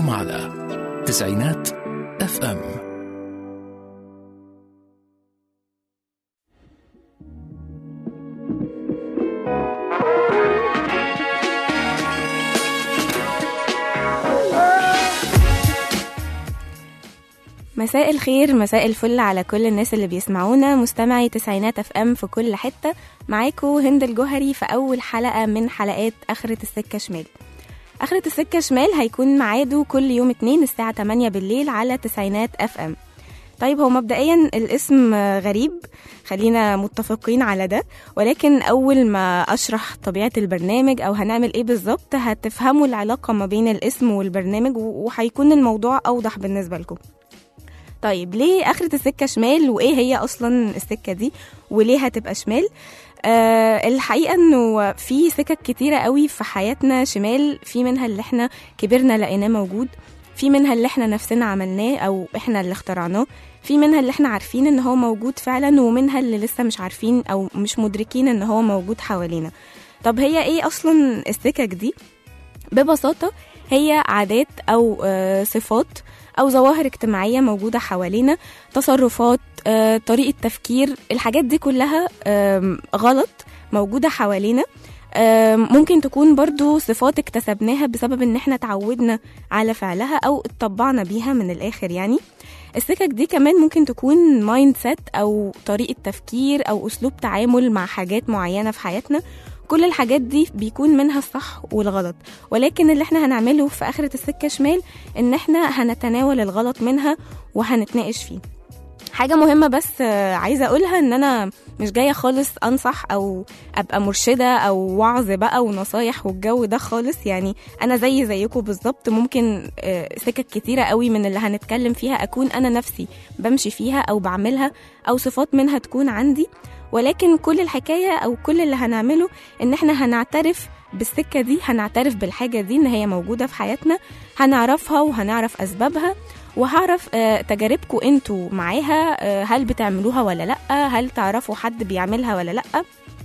أنتم على تسعينات اف ام مساء الخير مساء الفل على كل الناس اللي بيسمعونا مستمعي تسعينات اف ام في كل حتة معاكو هند الجوهري في أول حلقة من حلقات آخرة السكة شمال آخرة السكة شمال هيكون ميعاده كل يوم اتنين الساعة 8 بالليل على تسعينات اف ام طيب هو مبدئيا الاسم غريب خلينا متفقين على ده ولكن أول ما أشرح طبيعة البرنامج أو هنعمل إيه بالظبط هتفهموا العلاقة ما بين الاسم والبرنامج وهيكون الموضوع أوضح بالنسبة لكم طيب ليه آخرة السكة شمال وإيه هي أصلا السكة دي وليه هتبقى شمال أه الحقيقة إنه في سكك كتيرة قوي في حياتنا شمال في منها اللي إحنا كبرنا لقيناه موجود في منها اللي إحنا نفسنا عملناه أو إحنا اللي اخترعناه في منها اللي إحنا عارفين إن هو موجود فعلا ومنها اللي لسه مش عارفين أو مش مدركين إن هو موجود حوالينا طب هي إيه أصلا السكك دي ببساطة هي عادات أو آه، صفات أو ظواهر اجتماعية موجودة حوالينا تصرفات آه، طريقة تفكير الحاجات دي كلها آم، غلط موجودة حوالينا آم، ممكن تكون برضو صفات اكتسبناها بسبب ان احنا تعودنا على فعلها او اتطبعنا بيها من الاخر يعني السكك دي كمان ممكن تكون مايند سيت او طريقة تفكير او اسلوب تعامل مع حاجات معينة في حياتنا كل الحاجات دي بيكون منها الصح والغلط ولكن اللي احنا هنعمله في آخرة السكة شمال ان احنا هنتناول الغلط منها وهنتناقش فيه حاجة مهمة بس آه، عايزة أقولها إن أنا مش جاية خالص أنصح أو أبقى مرشدة أو وعظ بقى ونصايح والجو ده خالص يعني أنا زي زيكم بالظبط ممكن آه، سكك كتيرة قوي من اللي هنتكلم فيها أكون أنا نفسي بمشي فيها أو بعملها أو صفات منها تكون عندي ولكن كل الحكاية أو كل اللي هنعمله إن إحنا هنعترف بالسكة دي هنعترف بالحاجة دي إن هي موجودة في حياتنا هنعرفها وهنعرف أسبابها وهعرف آه، تجاربكم انتوا معاها آه، هل بتعملوها ولا لأ هل تعرفوا حد بيعملها ولا لأ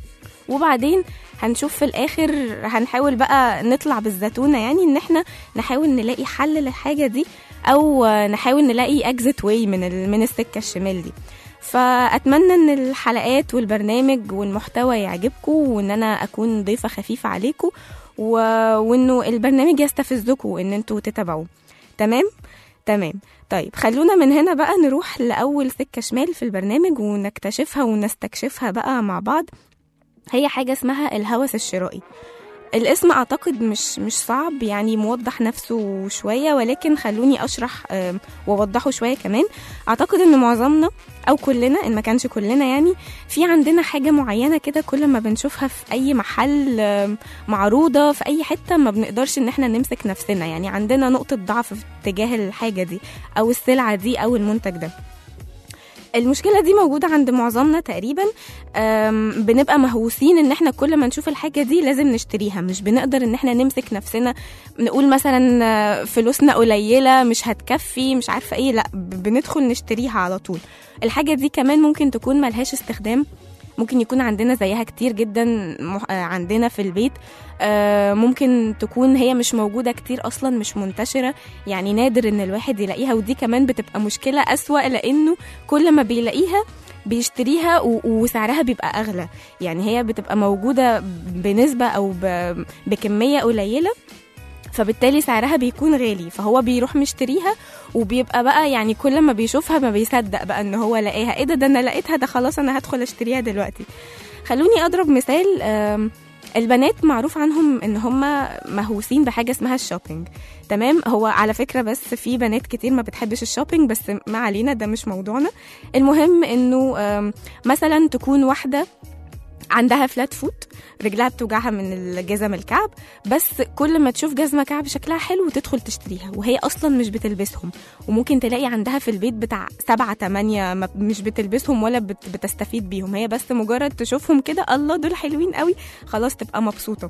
وبعدين هنشوف في الآخر هنحاول بقى نطلع بالزتونة يعني إن إحنا نحاول نلاقي حل للحاجة دي أو آه، نحاول نلاقي exit way من ال- من السكة الشمال دي فأتمنى إن الحلقات والبرنامج والمحتوى يعجبكم وإن أنا أكون ضيفة خفيفة عليكم و... وإنه البرنامج يستفزكم إن أنتوا تتابعوه تمام؟ تمام طيب خلونا من هنا بقى نروح لأول سكة شمال في البرنامج ونكتشفها ونستكشفها بقى مع بعض هي حاجة اسمها الهوس الشرائي الاسم أعتقد مش مش صعب يعني موضح نفسه شوية ولكن خلوني أشرح آم، وأوضحه شوية كمان أعتقد إن معظمنا أو كلنا إن ما كانش كلنا يعني في عندنا حاجة معينة كده كل ما بنشوفها في أي محل آم، معروضة في أي حتة ما بنقدرش إن احنا نمسك نفسنا يعني عندنا نقطة ضعف في اتجاه الحاجة دي أو السلعة دي أو المنتج ده المشكلة دي موجودة عند معظمنا تقريبا أم، بنبقى مهووسين ان احنا كل ما نشوف الحاجة دي لازم نشتريها مش بنقدر ان احنا نمسك نفسنا نقول مثلا آه، فلوسنا قليلة مش هتكفي مش عارفة ايه لا ب- بندخل نشتريها على طول الحاجة دي كمان ممكن تكون ملهاش استخدام ممكن يكون عندنا زيها كتير جدا مح- آه، عندنا في البيت آه، ممكن تكون هي مش موجودة كتير أصلا مش منتشرة يعني نادر إن الواحد يلاقيها ودي كمان بتبقى مشكلة أسوأ لأنه كل ما بيلاقيها بيشتريها و- وسعرها بيبقى أغلى يعني هي بتبقى موجودة بنسبة أو ب- بكمية قليلة فبالتالي سعرها بيكون غالي فهو بيروح مشتريها وبيبقى بقى يعني كل ما بيشوفها ما بيصدق بقى ان هو لقاها ايه ده ده انا لقيتها ده خلاص انا هدخل اشتريها دلوقتي خلوني اضرب مثال آم، البنات معروف عنهم ان هم مهووسين بحاجه اسمها الشوبينج تمام هو على فكره بس في بنات كتير ما بتحبش الشوبينج بس ما علينا ده مش موضوعنا المهم انه آم، مثلا تكون واحده عندها فلات فوت رجلها بتوجعها من الجزم الكعب بس كل ما تشوف جزمه كعب شكلها حلو تدخل تشتريها وهي اصلا مش بتلبسهم وممكن تلاقي عندها في البيت بتاع سبعة تمانية ما- مش بتلبسهم ولا بت بتستفيد بيهم هي بس مجرد تشوفهم كده الله دول حلوين قوي خلاص تبقى مبسوطه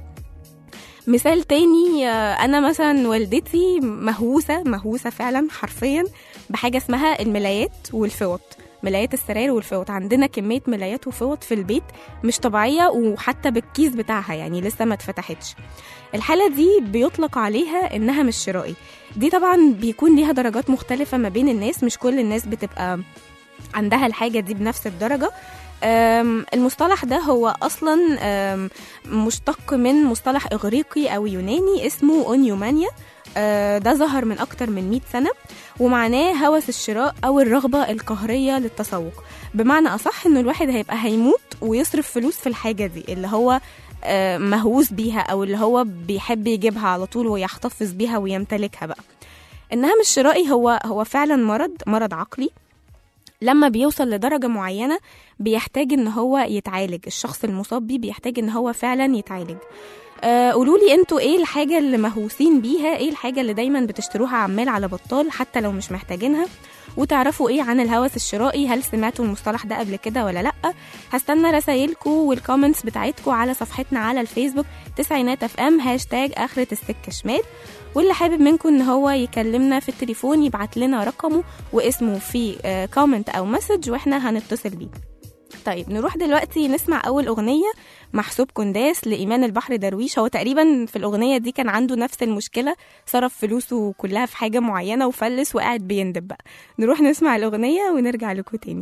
مثال تاني آه، انا مثلا والدتي مهووسه مهووسه فعلا حرفيا بحاجه اسمها الملايات والفوط ملايات السراير والفوط عندنا كميه ملايات وفوط في البيت مش طبيعيه وحتى بالكيس بتاعها يعني لسه ما اتفتحتش الحاله دي بيطلق عليها انها مش شرائي دي طبعا بيكون ليها درجات مختلفه ما بين الناس مش كل الناس بتبقى عندها الحاجه دي بنفس الدرجه أم، المصطلح ده هو اصلا أم، مشتق من مصطلح اغريقي او يوناني اسمه اونيومانيا أه، ده ظهر من اكتر من 100 سنه ومعناه هوس الشراء او الرغبه القهريه للتسوق بمعنى اصح انه الواحد هيبقى هيموت ويصرف فلوس في الحاجه دي اللي هو آه، مهووس بيها او اللي هو بيحب يجيبها على طول ويحتفظ بيها ويمتلكها بقى انها مش شرائي هو هو فعلا مرض مرض عقلي لما بيوصل لدرجة معينة بيحتاج ان هو يتعالج الشخص المصاب بيه بيحتاج ان هو فعلا يتعالج آه قولوا لي انتوا ايه الحاجة اللي مهووسين بيها ايه الحاجة اللي دايما بتشتروها عمال على بطال حتى لو مش محتاجينها وتعرفوا ايه عن الهوس الشرائي هل سمعتوا المصطلح ده قبل كده ولا لا هستنى رسايلكم والكومنتس بتاعتكم على صفحتنا على الفيسبوك تسعينات اف ام هاشتاج اخرة السكة شمال واللي حابب منكم ان هو يكلمنا في التليفون يبعت لنا رقمه واسمه في كومنت او مسج واحنا هنتصل بيه طيب نروح دلوقتي نسمع اول اغنيه محسوب كنداس لايمان البحر درويش هو تقريبا في الاغنيه دي كان عنده نفس المشكله صرف فلوسه كلها في حاجه معينه وفلس وقاعد بيندب بقى نروح نسمع الاغنيه ونرجع لكم تاني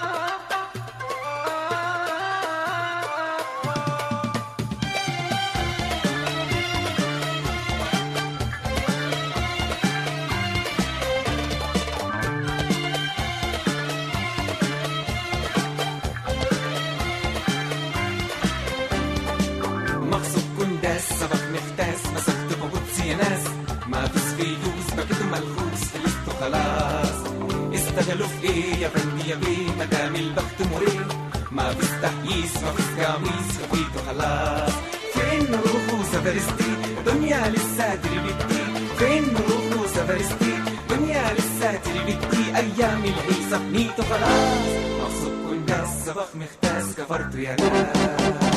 مغصوب كنداس سبق مفتاس مسكت ببطس يا ناس ما فيش فلوس بكيت ملغوص فلست خلاص استغلوا في ايه يا فندي يا بيه مدام البخت مريح ما فيش تحييس ما فيش قميص فيتو خلاص فين نروحوا سفرستي دنيا لسه تربتي فين نروحوا سفرستي دنيا لسه تربتي ايام العيسى فنيتو خلاص مغصوب كنداس سبق مختاس كفرت يا ناس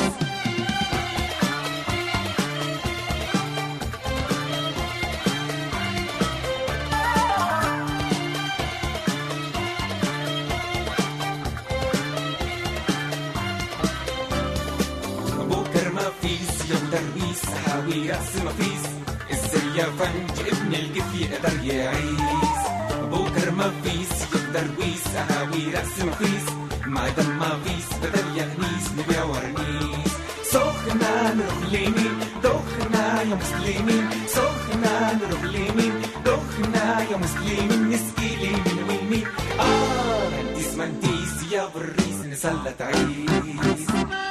بكر ما فيس يا درويس حاوي راس ما فيس ازاي يا فنج ابن القف يقدر يعيس بكر ما فيس يا درويس حاوي راس ما فيس ما دام ما فيس بدل يغنيس نبيع ورنيس سخنا نروح ليمين دخنا يا مسلمين سخنا نروح ليمين دخنا يا مسلمين نسقي ليمين ويمين اه انتيس منتيس يا بريس نسلت عيس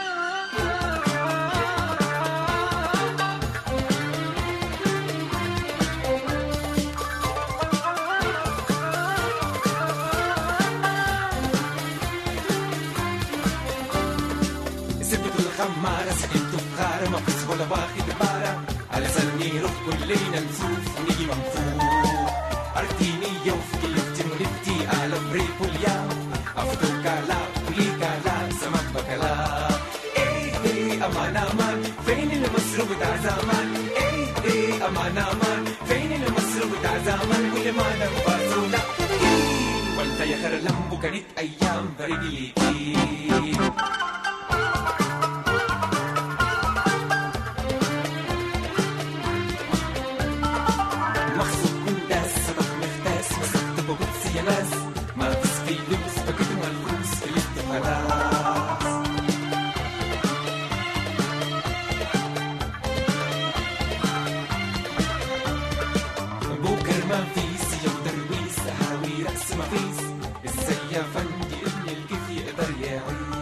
سبت الخمارة سكنت فخارة ما فيش ولا واخد بارة على سني روح كلنا نشوف ونيجي منفوخ أرتيني يوفكي لفتي ولفتي على بريك واليوم أفتو كالا ولي كالا سمك بكلا إيه إيه أمان أمان فين المصروف بتاع زمان إيه إيه أمان أمان فين المصروف بتاع زمان واللي ما نفاسونا إيه والتا يا خير لمبو كانت أيام بريد ليكي مخصوص من داس سبق مختاس مسكت ببطس يا ناس ما فيش فلوس بكيت ملغوص فلست خلاص بكر ما فيس يا درويس هاوي رأس ما فيس ازاي يا فندي ابن الكيف يقدر يعيش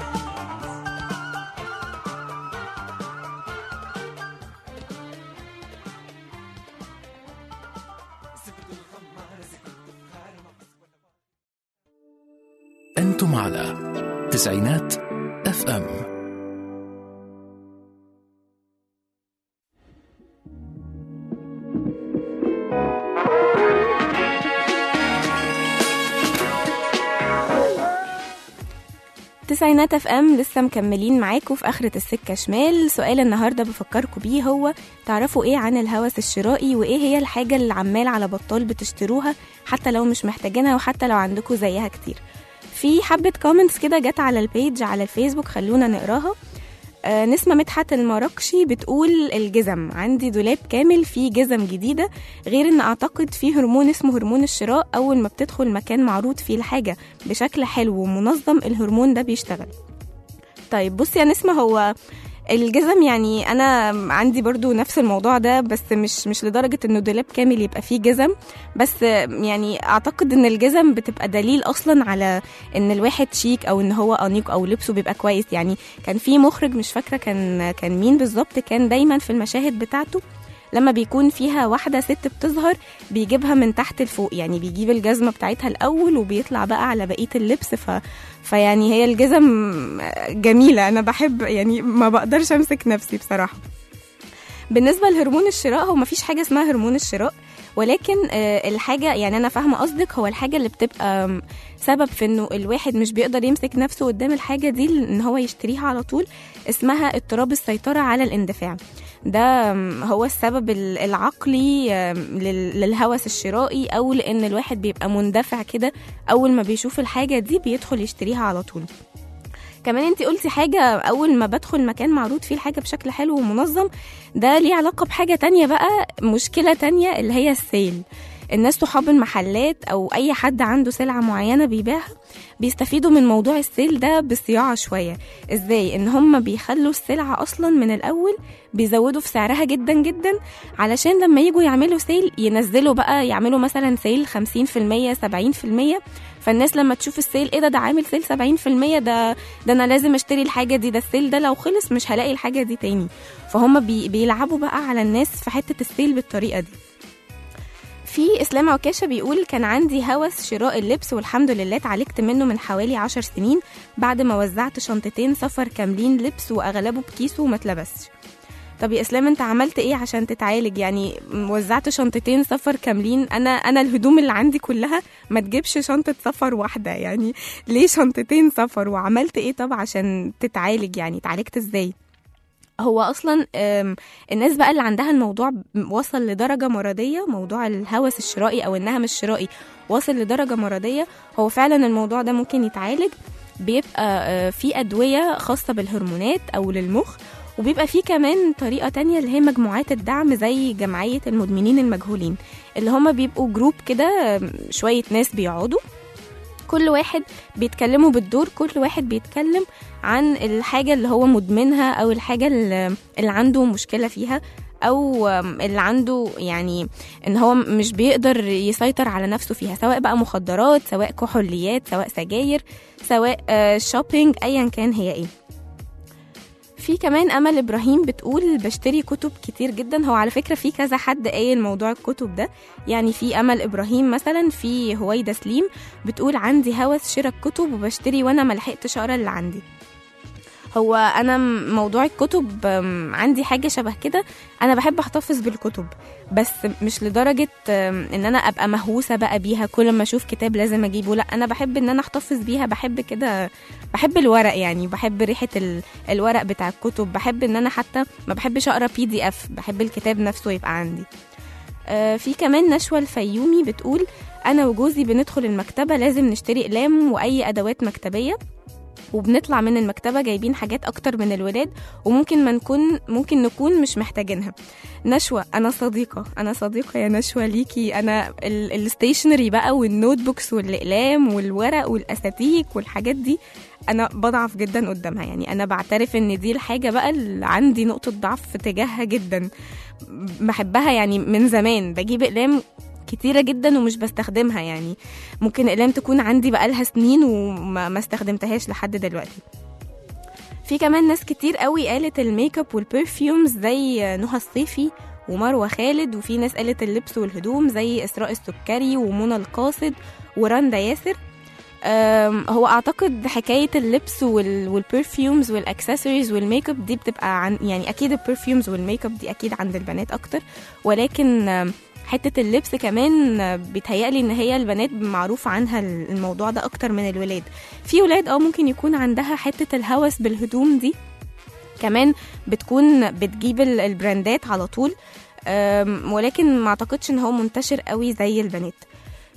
سبت الخمارة سكت بخار ما فيش ولا أنتم على تسعينات اف ام تسعينات اف ام لسه مكملين معاكم في اخرة السكة شمال سؤال النهاردة بفكركم بيه هو تعرفوا ايه عن الهوس الشرائي وايه هي الحاجة اللي عمال على بطال بتشتروها حتى لو مش محتاجينها وحتى لو عندكم زيها كتير في حبة كومنتس كده جت على البيج على الفيسبوك خلونا نقراها آه، نسمة مدحت المراكشي بتقول الجزم عندي دولاب كامل فيه جزم جديدة غير ان اعتقد فيه هرمون اسمه هرمون الشراء اول ما بتدخل مكان معروض فيه الحاجة بشكل حلو ومنظم الهرمون ده بيشتغل طيب بصي يا نسمة هو الجزم يعني انا عندي برضو نفس الموضوع ده بس مش مش لدرجه انه دولاب كامل يبقى فيه جزم بس يعني اعتقد ان الجزم بتبقى دليل اصلا على ان الواحد شيك او ان هو انيق او لبسه بيبقى كويس يعني كان في مخرج مش فاكره كان كان مين بالظبط كان دايما في المشاهد بتاعته لما بيكون فيها واحدة ست بتظهر بيجيبها من تحت لفوق يعني بيجيب الجزمة بتاعتها الأول وبيطلع بقى على بقية اللبس ف... فيعني هي الجزم جميلة أنا بحب يعني ما بقدرش أمسك نفسي بصراحة بالنسبة لهرمون الشراء هو مفيش حاجة اسمها هرمون الشراء ولكن آه، الحاجة يعني أنا فاهمة قصدك هو الحاجة اللي بتبقى آم، سبب في إنه الواحد مش بيقدر يمسك نفسه قدام الحاجة دي إن هو يشتريها على طول اسمها اضطراب السيطرة على الاندفاع ده آم، هو السبب ال- العقلي آم، لل- للهوس الشرائي أو لأن الواحد بيبقى مندفع كده أول ما بيشوف الحاجة دي بيدخل يشتريها على طول كمان انت قلتي حاجة أول ما بدخل مكان معروض فيه الحاجة بشكل حلو ومنظم ده ليه علاقة بحاجة تانية بقى مشكلة تانية اللي هي السيل الناس صحاب المحلات أو أي حد عنده سلعة معينة بيبيعها بيستفيدوا من موضوع السيل ده بصياعة شوية ازاي ان هم بيخلوا السلعة اصلا من الاول بيزودوا في سعرها جدا جدا علشان لما يجوا يعملوا سيل ينزلوا بقى يعملوا مثلا سيل 50% 70% فالناس لما تشوف السيل ايه ده ده عامل سيل 70% ده ده انا لازم اشتري الحاجة دي ده السيل ده لو خلص مش هلاقي الحاجة دي تاني فهم بي بيلعبوا بقى على الناس في حتة السيل بالطريقة دي في اسلام عكاشه بيقول كان عندي هوس شراء اللبس والحمد لله اتعالجت منه من حوالي عشر سنين بعد ما وزعت شنطتين سفر كاملين لبس واغلبه بكيسه وما اتلبسش طب يا اسلام انت عملت ايه عشان تتعالج يعني وزعت شنطتين سفر كاملين انا انا الهدوم اللي عندي كلها ما تجيبش شنطه سفر واحده يعني ليه شنطتين سفر وعملت ايه طب عشان تتعالج يعني اتعالجت ازاي هو اصلا آم، الناس بقى اللي عندها الموضوع وصل لدرجه مرضيه موضوع الهوس الشرائي او النهم الشرائي وصل لدرجه مرضيه هو فعلا الموضوع ده ممكن يتعالج بيبقى آه، في ادويه خاصه بالهرمونات او للمخ وبيبقى في كمان طريقة تانية اللي هي مجموعات الدعم زي جمعية المدمنين المجهولين اللي هما بيبقوا جروب كده آم، شوية ناس بيقعدوا كل واحد بيتكلموا بالدور كل واحد بيتكلم عن الحاجة اللي هو مدمنها أو الحاجة اللي اللي عنده مشكلة فيها أو آم، اللي عنده يعني إن هو مش بيقدر يسيطر على نفسه فيها سواء بقى مخدرات سواء كحوليات سواء سجاير سواء آه، شوبينج أيا كان هي إيه في كمان امل ابراهيم بتقول بشتري كتب كتير جدا هو على فكره في كذا حد قايل موضوع الكتب ده يعني في امل ابراهيم مثلا في هويدا سليم بتقول عندي هوس شراء الكتب وبشتري وانا ملحقتش اقرا اللي عندي هو انا م- موضوع الكتب أم، عندي حاجه شبه كده انا بحب احتفظ بالكتب بس مش لدرجه أم، ان انا ابقى مهووسه بقى بيها كل ما اشوف كتاب لازم اجيبه لا انا بحب ان انا احتفظ بيها بحب كده بحب الورق يعني بحب ريحه ال- الورق بتاع الكتب بحب ان انا حتى ما بحبش اقرا بي دي اف بحب الكتاب نفسه يبقى عندي آه، في كمان نشوى الفيومي بتقول انا وجوزي بندخل المكتبه لازم نشتري اقلام واي ادوات مكتبيه وبنطلع من المكتبة جايبين حاجات أكتر من الولاد وممكن ما نكون ممكن نكون مش محتاجينها نشوى أنا صديقة أنا صديقة يا نشوى ليكي أنا الستيشنري بقى والنوت بوكس والأقلام والورق والأساتيك والحاجات دي أنا بضعف جدا قدامها يعني أنا بعترف إن دي الحاجة بقى اللي عندي نقطة ضعف تجاهها جدا بحبها يعني من زمان بجيب أقلام كتيرة جدا ومش بستخدمها يعني ممكن اقلام تكون عندي بقالها سنين وما ما استخدمتهاش لحد دلوقتي في كمان ناس كتير قوي قالت الميك اب والبرفيومز زي نهى الصيفي ومروة خالد وفي ناس قالت اللبس والهدوم زي إسراء السكري ومنى القاصد ورندا ياسر أم، هو اعتقد حكايه اللبس وال- والبرفيومز والاكسسوارز والميك اب دي بتبقى عن يعني اكيد البرفيومز والميك اب دي اكيد عند البنات اكتر ولكن أم، حته اللبس كمان أه، بيتهيألي ان هي البنات معروف عنها الموضوع ده اكتر من الولاد في ولاد اه ممكن يكون عندها حته الهوس بالهدوم دي كمان بتكون بتجيب ال- البراندات على طول أم، ولكن ما اعتقدش ان هو منتشر قوي زي البنات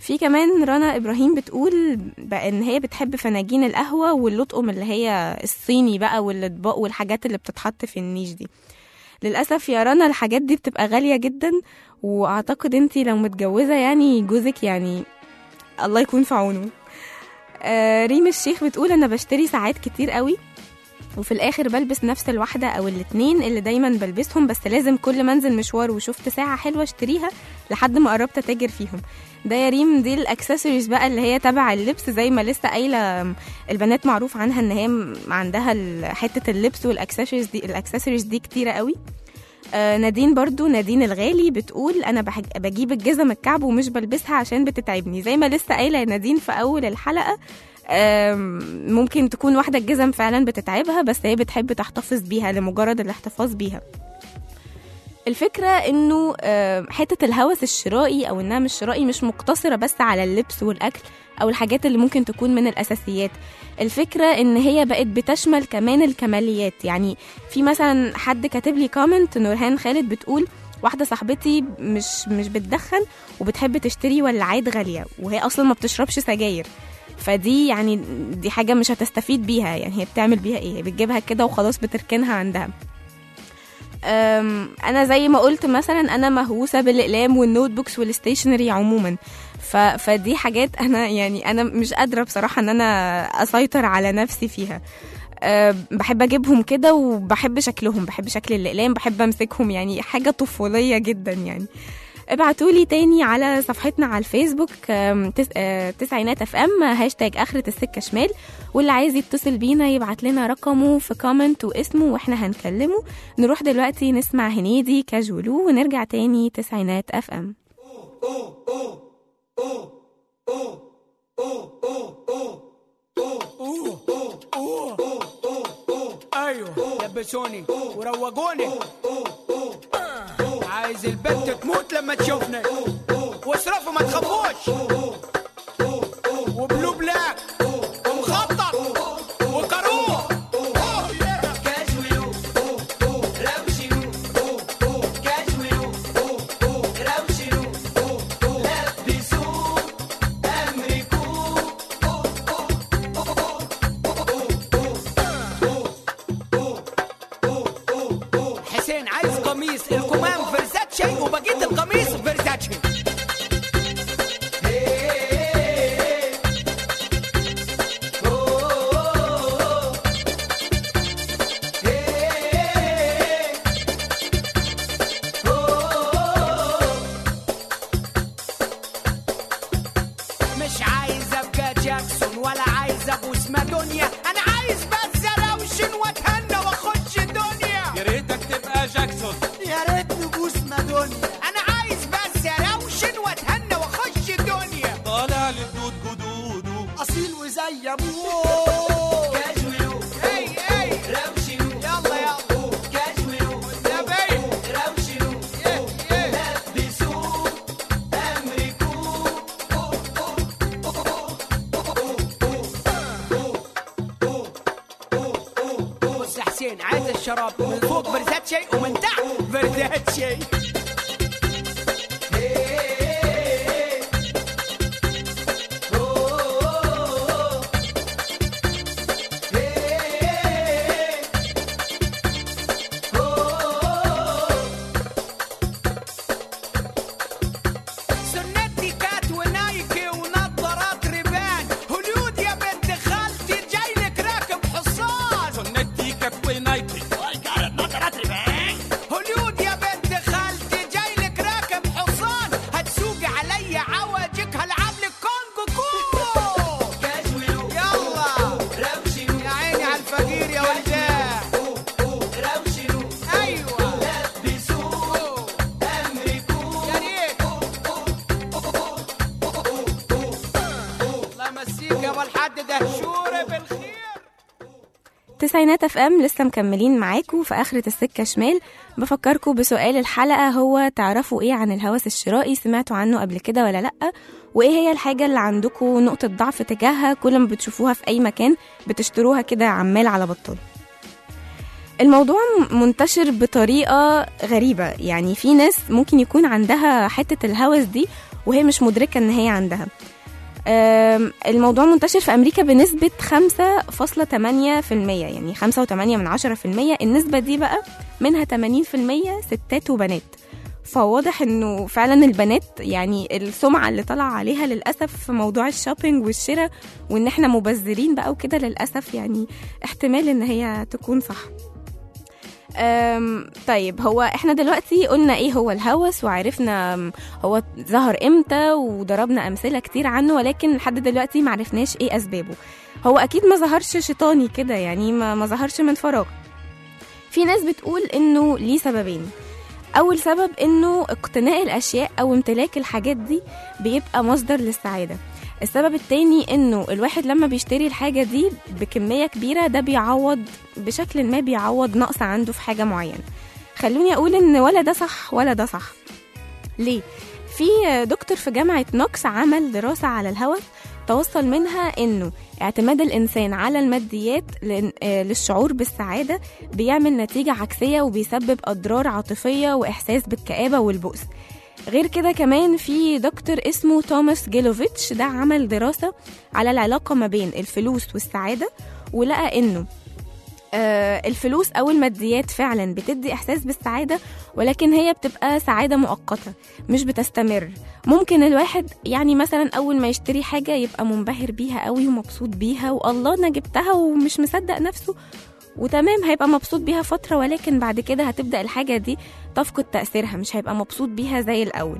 في كمان رنا ابراهيم بتقول بقى ان هي بتحب فناجين القهوه واللطقم اللي هي الصيني بقى والاطباق والحاجات اللي بتتحط في النيش دي للاسف يا رنا الحاجات دي بتبقى غاليه جدا واعتقد انتي لو متجوزه يعني جوزك يعني الله يكون في عونه آه ريم الشيخ بتقول انا بشتري ساعات كتير قوي وفي الاخر بلبس نفس الواحده او الاتنين اللي دايما بلبسهم بس لازم كل ما انزل مشوار وشفت ساعه حلوه اشتريها لحد ما قربت اتاجر فيهم ده يا ريم دي الاكسسوارز بقى اللي هي تبع اللبس زي ما لسه قايله البنات معروف عنها ان هي م- عندها ال- حته اللبس والاكسسوارز دي الاكسسوارز دي كتيره قوي آه نادين برضو نادين الغالي بتقول انا بحج... بجيب الجزم الكعب ومش بلبسها عشان بتتعبني زي ما لسه قايله يا نادين في اول الحلقه آم، ممكن تكون واحده الجزم فعلا بتتعبها بس هي بتحب تحتفظ بيها لمجرد الاحتفاظ بيها الفكرة انه آه، حتة الهوس الشرائي او انها مش شرائي مش مقتصرة بس على اللبس والاكل او الحاجات اللي ممكن تكون من الاساسيات الفكرة ان هي بقت بتشمل كمان الكماليات يعني في مثلا حد كاتب لي كومنت نورهان خالد بتقول واحدة صاحبتي مش مش بتدخن وبتحب تشتري ولاعات غالية وهي اصلا ما بتشربش سجاير فدي يعني دي حاجة مش هتستفيد بيها يعني هي بتعمل بيها ايه هي بتجيبها كده وخلاص بتركنها عندها أم، انا زي ما قلت مثلا انا مهووسه بالاقلام والنوت بوكس والستيشنري عموما ف... فدي حاجات انا يعني انا مش قادره بصراحه ان انا اسيطر على نفسي فيها أه بحب اجيبهم كده وبحب شكلهم بحب شكل الاقلام بحب امسكهم يعني حاجه طفوليه جدا يعني ابعتولي تاني على صفحتنا على الفيسبوك أم، تس... أه، تسعينات اف ام هاشتاج اخرة السكة شمال واللي عايز يتصل بينا يبعت لنا رقمه في كومنت واسمه واحنا هنكلمه نروح دلوقتي نسمع هنيدي كاجولو ونرجع تاني تسعينات اف ام ايوه لبسوني وروقوني عايز البنت تموت لما تشوفني واصرفوا ما تخافوش وبلو بلاك ومخطط وكروه حسين عايز قميص الكمام فيرزاتشي وبقيت القميص فيرزاتشي مش عايز ابقى جاكسون ولا عايز ابوس مادونيا انا عايز بس اروشن واتهنى واخش الدنيا يا ريتك تبقى جاكسون يا ريت نبوس مادونيا انا عايز بس اروشن واتهنى واخش الدنيا طالع للدود جدوده اصيل وزي ابوه كاجولو اي اي روشيو يلا يلا كاجولو يا بي روشيو لبسوه امريكو بص يا حسين عايز الشراب من فوق فيرزاتشي ومن تحت فيرزاتشي سنتي كات ونايكي ونظارات ريبان هوليود يا بنت خالتي جاي لك راكب حصان سنتي كات ونايكي هوليود يا بنت خالتي جاي لك راكب حصان هتسوقي علي عوجك هلعب لك كونغو كو يلا يا عيني على الفقير يا ولدان ايوه يا ريت الله يمسيك يا ابو الحاج دهشوري بالخير تسعينات اف ام لسه مكملين معاكم في اخرة السكة شمال بفكركم بسؤال الحلقة هو تعرفوا ايه عن الهوس الشرائي سمعتوا عنه قبل كده ولا لأ وايه هي الحاجة اللي عندكم نقطة ضعف تجاهها كل ما بتشوفوها في اي مكان بتشتروها كده عمال على بطال الموضوع م- منتشر بطريقة غريبة يعني في ناس ممكن يكون عندها حتة الهوس دي وهي مش مدركة ان هي عندها أم، الموضوع منتشر في أمريكا بنسبة 5.8% يعني 5.8 من 10% النسبة دي بقى منها 80% ستات وبنات فواضح انه فعلا البنات يعني السمعة اللي طلع عليها للأسف في موضوع الشوبينج والشراء وان احنا مبذرين بقى وكده للأسف يعني احتمال ان هي تكون صح أم، طيب هو احنا دلوقتي قلنا ايه هو الهوس وعرفنا أم، هو ظهر امتى وضربنا امثله كتير عنه ولكن لحد دلوقتي معرفناش ايه اسبابه هو اكيد ما ظهرش شيطاني كده يعني ما, ما ظهرش من فراغ في ناس بتقول انه ليه سببين اول سبب انه اقتناء الاشياء او امتلاك الحاجات دي بيبقى مصدر للسعاده السبب التاني انه الواحد لما بيشتري الحاجة دي بكمية كبيرة ده بيعوض بشكل ما بيعوض نقص عنده في حاجة معينة خلوني اقول ان ولا ده صح ولا ده صح ليه؟ في دكتور في جامعة نوكس عمل دراسة على الهوس توصل منها انه اعتماد الانسان على الماديات لن- آه، للشعور بالسعادة بيعمل نتيجة عكسية وبيسبب اضرار عاطفية واحساس بالكآبة والبؤس غير كده كمان في دكتور اسمه توماس جيلوفيتش ده عمل دراسة على العلاقة ما بين الفلوس والسعادة ولقى انه آه، الفلوس او الماديات فعلا بتدي احساس بالسعاده ولكن هي بتبقى سعاده مؤقته مش بتستمر ممكن الواحد يعني مثلا اول ما يشتري حاجه يبقى منبهر بيها قوي ومبسوط بيها والله انا جبتها ومش مصدق نفسه وتمام هيبقى مبسوط بيها فتره ولكن بعد كده هتبدا الحاجه دي تفقد تاثيرها مش هيبقى مبسوط بيها زي الاول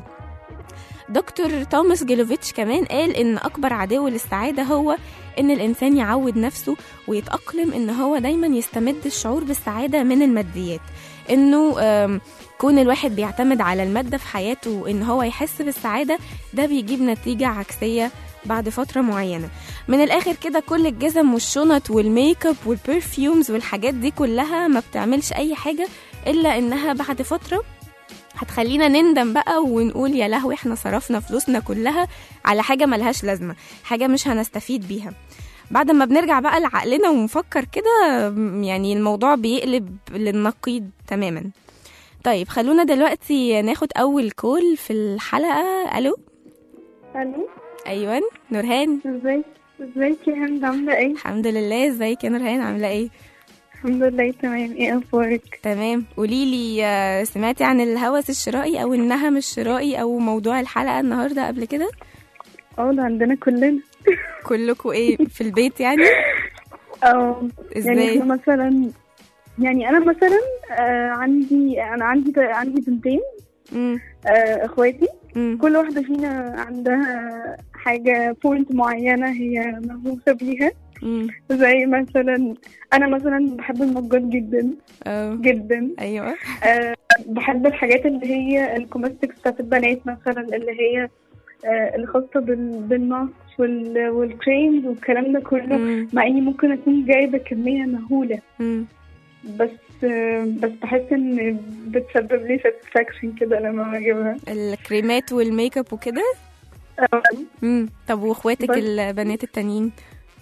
دكتور توماس جيلوفيتش كمان قال ان اكبر عدو للسعاده هو ان الانسان يعود نفسه ويتاقلم ان هو دايما يستمد الشعور بالسعاده من الماديات انه آم، كون الواحد بيعتمد على الماده في حياته وان هو يحس بالسعاده ده بيجيب نتيجه عكسيه بعد فترة معينة من الآخر كده كل الجزم والشنط والميك اب والبرفيومز والحاجات دي كلها ما بتعملش أي حاجة إلا إنها بعد فترة هتخلينا نندم بقى ونقول يا لهوي احنا صرفنا فلوسنا كلها على حاجة ملهاش لازمة حاجة مش هنستفيد بيها بعد ما بنرجع بقى لعقلنا ونفكر كده م- يعني الموضوع بيقلب للنقيض تماما طيب خلونا دلوقتي ناخد أول كول في الحلقة ألو الو أيوة نورهان ازيك ازيك يا هند عاملة ايه؟ الحمد لله ازيك يا نورهان عاملة ايه الحمد لله تمام ايه اخبارك؟ تمام قوليلي آه، سمعتي عن الهوس الشرائي أو النهم الشرائي أو موضوع الحلقة النهاردة قبل كده اه ده عندنا كلنا كلكم ايه في البيت يعني اه يعني ازاي احنا مثلا يعني انا مثلا آه عندي انا عندي عندي بنتين مم. آه اخواتي مم. كل واحدة فينا عندها حاجة بوينت معينة هي مهووسة بيها مم. زي مثلا انا مثلا بحب المجات جدا اه جدا ايوه آه، بحب الحاجات اللي هي الكومستكس بتاعت البنات مثلا اللي هي آه، الخاصة بال- بالنص وال- والكريمز والكلام ده كله مم. مع اني ممكن اكون جايبة كمية مهولة مم. بس آه، بس بحس ان بتسبب لي ساتسفاكشن كده لما بجيبها الكريمات والميك اب وكده آه، مم. طب واخواتك بس. البنات التانيين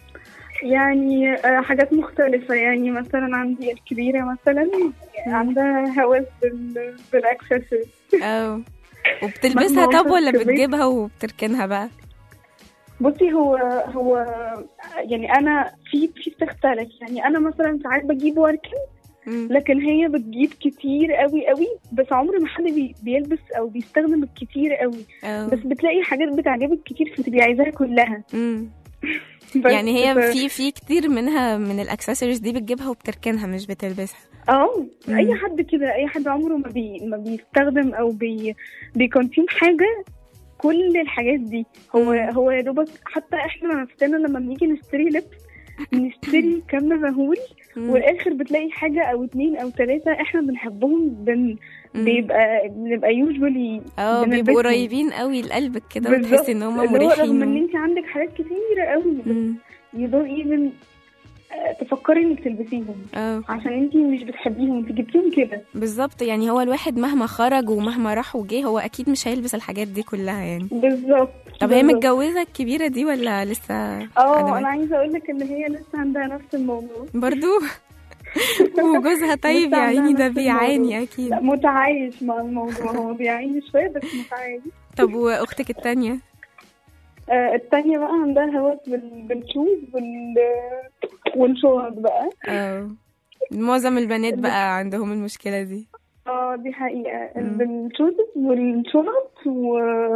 يعني آه، حاجات مختلفة يعني مثلا عندي الكبيرة مثلا عندها هوس بال- بالاكسسوارز اه وبتلبسها مهما طب ولا وصلت البيت. بتجيبها وبتركنها بقى بصي هو هو يعني انا في في بتختلف يعني انا مثلا ساعات بجيب واركن مم. لكن هي بتجيب كتير قوي قوي بس عمر ما حد بي بيلبس او بيستخدم الكتير قوي اه بس بتلاقي حاجات بتعجبك كتير فتبقي عايزاها كلها مم. بس يعني هي ف- في في كتير منها من الاكسسوارز دي بتجيبها وبتركنها مش بتلبسها اه مم. اي حد كده اي حد عمره ما بي ما بيستخدم او بي بيكونسيوم حاجه كل الحاجات دي هو مم. هو يا دوبك حتى احنا نفسنا لما بنيجي نشتري لبس نشتري كم مهول مم. والاخر بتلاقي حاجه او اتنين او تلاته احنا بنحبهم بن مم. بيبقى بنبقى يوجوالي اه بيبقوا قريبين قوي لقلبك كده وتحسي ان هم رغم ان مريحين انت عندك حاجات كتيره قوي مم. you don't even آه، تفكري انك تلبسيهم اه عشان انت مش بتحبيهم انت جبتيهم كده بالظبط يعني هو الواحد مهما خرج ومهما راح وجه هو اكيد مش هيلبس الحاجات دي كلها يعني بالظبط طب هي بالظبط. متجوزه الكبيره دي ولا لسه اه عدمت؟ انا عايزه اقول لك ان هي لسه عندها نفس الموضوع برضو وجوزها طيب بس يا عندها عيني ده نفس بيعاني الموضوع. اكيد لا متعايش مع الموضوع هو بيعاني شويه بس متعايش طب واختك التانية آه التانية بقى عندها هوس بال- بالشوز وال والشنط بقى اه معظم البنات بقى عندهم المشكلة دي اه دي حقيقة مم. بالشوز والشنط و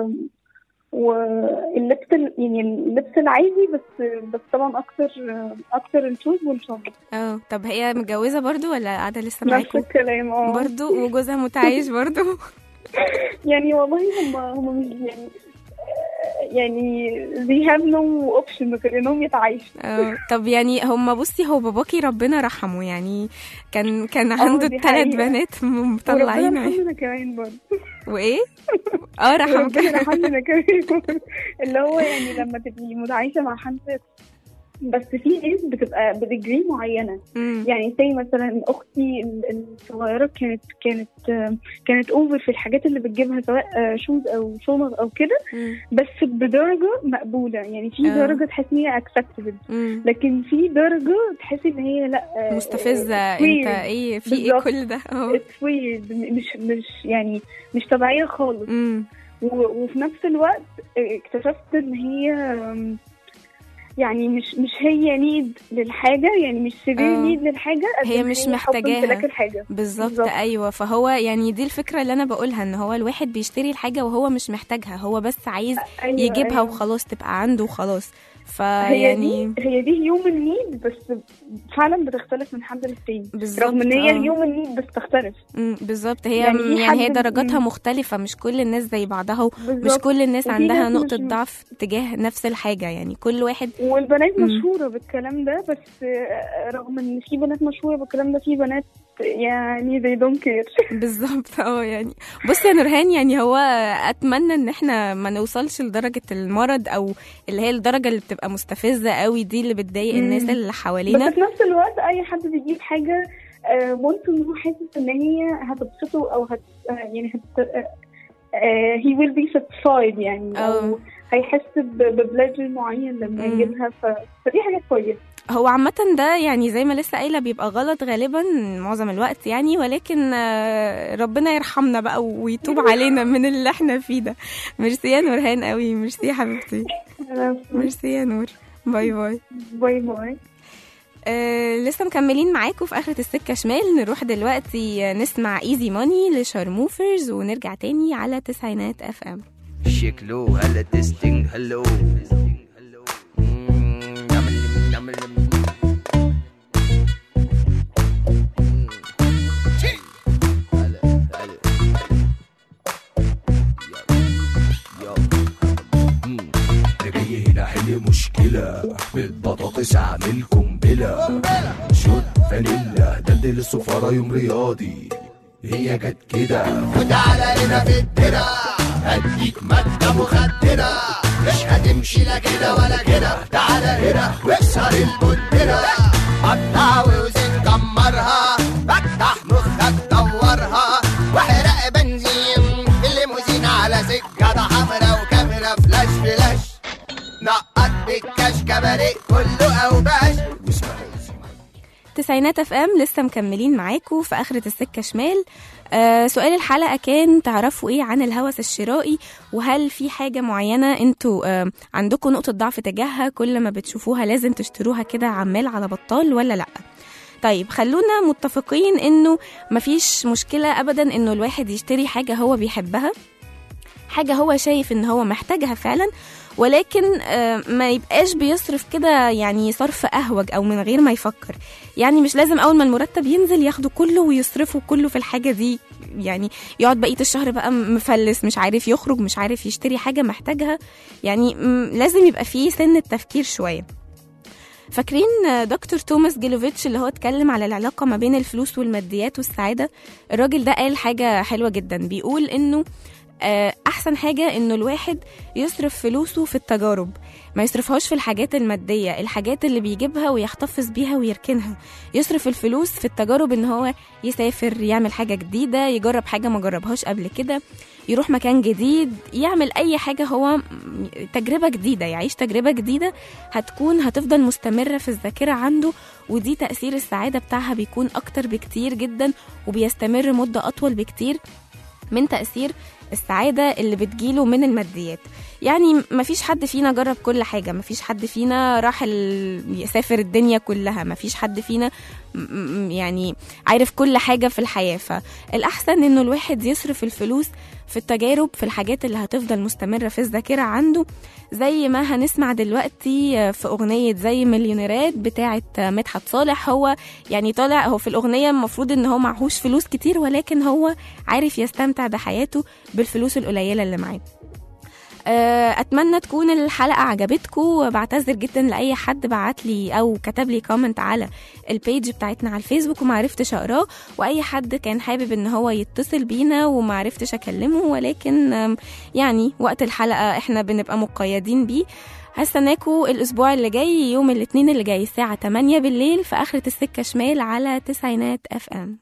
واللبس ال- يعني اللبس العادي بس بس طبعا اكتر اكتر الشوز والشنط اه طب هي متجوزة برضو ولا قاعدة لسه نفس معاكم الكلام اه برضو وجوزها متعايش برضو يعني والله هم هم مش يعني يعني they have no option غير انهم يتعايشوا اه طب يعني هما بصي هو باباكي ربنا رحمه يعني كان كان اه، عنده دي الثلاث حقيقة. بنات مطلعين وربنا عين- يرحمنا كمان برضه وايه اه رحمك ربنا يرحمنا كمان اللي هو يعني لما تبقي متعايشة مع حد بس في ناس بتبقى بديجري معينة مم. يعني زي مثلا اختي ال- الصغيره كانت كانت كانت اوفر في الحاجات اللي بتجيبها سواء شوز او شنط او كده مم. بس بدرجه مقبوله يعني في اه. درجه تحس ان هي اكسبتبل مم. لكن في درجه تحس ان هي لا مستفزة آه، انت weird. ايه في ايه بالظبط. كل ده اه It's weird. مش مش يعني مش طبيعيه خالص مم. و- وفي نفس الوقت اكتشفت ان هي أم، يعني مش مش هي نيد للحاجه يعني مش سيفير اه. نيد للحاجه قد هي ما مش حب محتاجاها. امتلاك الحاجه بالظبط بالظبط. ايوه فهو يعني دي الفكره اللي انا بقولها ان هو الواحد بيشتري الحاجه وهو مش محتاجها هو بس عايز أيوة يجيبها أيوة. وخلاص تبقى عنده وخلاص هي فيعني دي هي دي هيومن نيد بس فعلا بتختلف من حد للتاني بالظبط، رغم ان هي اه. هيومن نيد بس تختلف مم، بالظبط هي يعني يعني, في يعني هي حد- درجاتها مم. مختلفة مش كل الناس زي بعضها مش بالظبط. كل الناس وفي عندها ناس نقطة مش- ضعف تجاه نفس الحاجة يعني كل واحد والبنات مم. مشهورة بالكلام ده بس آه، رغم ان في بنات مشهورة بالكلام ده في بنات يعني they don't care بالظبط اه يعني بصي يا نورهان يعني هو اتمنى ان احنا ما نوصلش لدرجة المرض او اللي هي الدرجة اللي بتبقى مستفزة قوي دي اللي بتضايق مم. الناس اللي بس حوالينا في نفس الوقت اي حد بيجيب حاجة آه، ممكن ان هو حاسس ان هي هتبسطه او هت آه، يعني هت آه، آه، he will be satisfied يعني او اه. هيحس ببلاجر معين لما مم. يجيبها ف... فدي حاجة كويسة هو عامة ده يعني زي ما لسه قايلة بيبقى غلط غالبا معظم الوقت يعني ولكن آه، ربنا يرحمنا بقى ويتوب علينا من اللي احنا فيه ده ميرسي يا نورهان قوي ميرسي يا حبيبتي ميرسي يا نور باي باي باي باي آه لسه مكملين معاكم في آخرة السكة شمال نروح دلوقتي نسمع ايزي ماني لشارموفرز ونرجع تاني على تسعينات اف ام شكله هلا تستنج هلو مم، نعمل نعمل مم. هلا هلا يلا مم. انا جاي هنا احل مشكلة بالبطاطس اعمل قنبلة شوت فانيلا دلدل السفارة يوم رياضي هي جت كده وتعالى هنا في الدرة هديك مادة مخدرة مش هتمشي لا كده ولا كده تعالى هنا واكسر البندرة قطع وزن كمرها فتح مخك دورها واحرق بنزين في الليموزين على سكة حمرا وكاميرا فلاش فلاش نقط بالكاش كباريه كله اوباش تسعينات اف ام لسه مكملين معاكم في اخرة السكة شمال آه سؤال الحلقة كان تعرفوا ايه عن الهوس الشرائي وهل في حاجة معينة انتوا آه عندكم نقطة ضعف تجاهها كل ما بتشوفوها لازم تشتروها كده عمال على بطال ولا لا طيب خلونا متفقين انه مفيش مشكلة ابدا انه الواحد يشتري حاجة هو بيحبها حاجة هو شايف ان هو محتاجها فعلا ولكن آه، ما يبقاش بيصرف كده يعني صرف اهوج او من غير ما يفكر يعني مش لازم اول ما المرتب ينزل ياخده كله ويصرفه كله في الحاجة دي يعني يقعد بقية الشهر بقى مفلس مش عارف يخرج مش عارف يشتري حاجة محتاجها يعني م- لازم يبقى فيه سن التفكير شوية فاكرين دكتور توماس جيلوفيتش اللي هو اتكلم على العلاقة ما بين الفلوس والماديات والسعادة الراجل ده قال حاجة حلوة جدا بيقول انه آه، احسن احسن حاجه انه الواحد يصرف فلوسه في التجارب ما يصرفهاش في الحاجات الماديه الحاجات اللي بيجيبها ويحتفظ بيها ويركنها يصرف الفلوس في التجارب ان هو يسافر يعمل حاجه جديده يجرب حاجه ما جربهاش قبل كده يروح مكان جديد يعمل اي حاجه هو م- تجربه جديده يعيش تجربه جديده هتكون هتفضل مستمره في الذاكره عنده ودي تاثير السعاده بتاعها بيكون اكتر بكتير جدا وبيستمر مده اطول بكتير من تأثير السعادة اللي بتجيله من الماديات يعني مفيش حد فينا جرب كل حاجة مفيش حد فينا راح ال... يسافر الدنيا كلها مفيش حد فينا م- م- يعني عارف كل حاجة في الحياة فالأحسن إنه الواحد يصرف الفلوس في التجارب في الحاجات اللي هتفضل مستمرة في الذاكرة عنده زي ما هنسمع دلوقتي في أغنية زي مليونيرات بتاعة مدحت صالح هو يعني طالع هو في الأغنية المفروض إن هو معهوش فلوس كتير ولكن هو عارف يستمتع بحياته بالفلوس القليلة اللي معاه آه، اتمنى تكون الحلقه عجبتكم بعتذر جدا لاي حد بعت لي او كتب لي كومنت على البيج بتاعتنا على الفيسبوك وما عرفتش اقراه واي حد كان حابب ان هو يتصل بينا وما عرفتش اكلمه ولكن آم، يعني وقت الحلقه احنا بنبقى مقيدين بيه هستناكوا الاسبوع اللي جاي يوم الاثنين اللي جاي الساعه 8 بالليل في اخره السكه شمال على تسعينات اف ام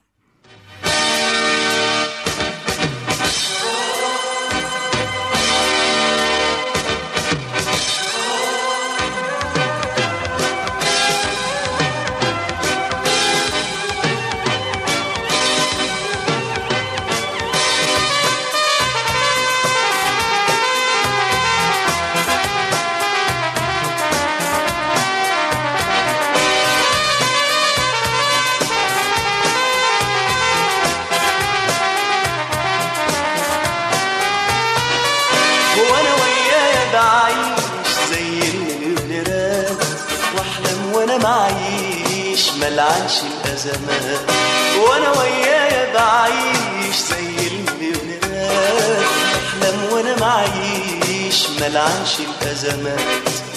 وانا ويايا بعيش زي المليونيرات واحلم وانا معيش ملعنش الازمات وانا ويايا بعيش زي المليونيرات واحلم وانا معيش ملعنش الازمات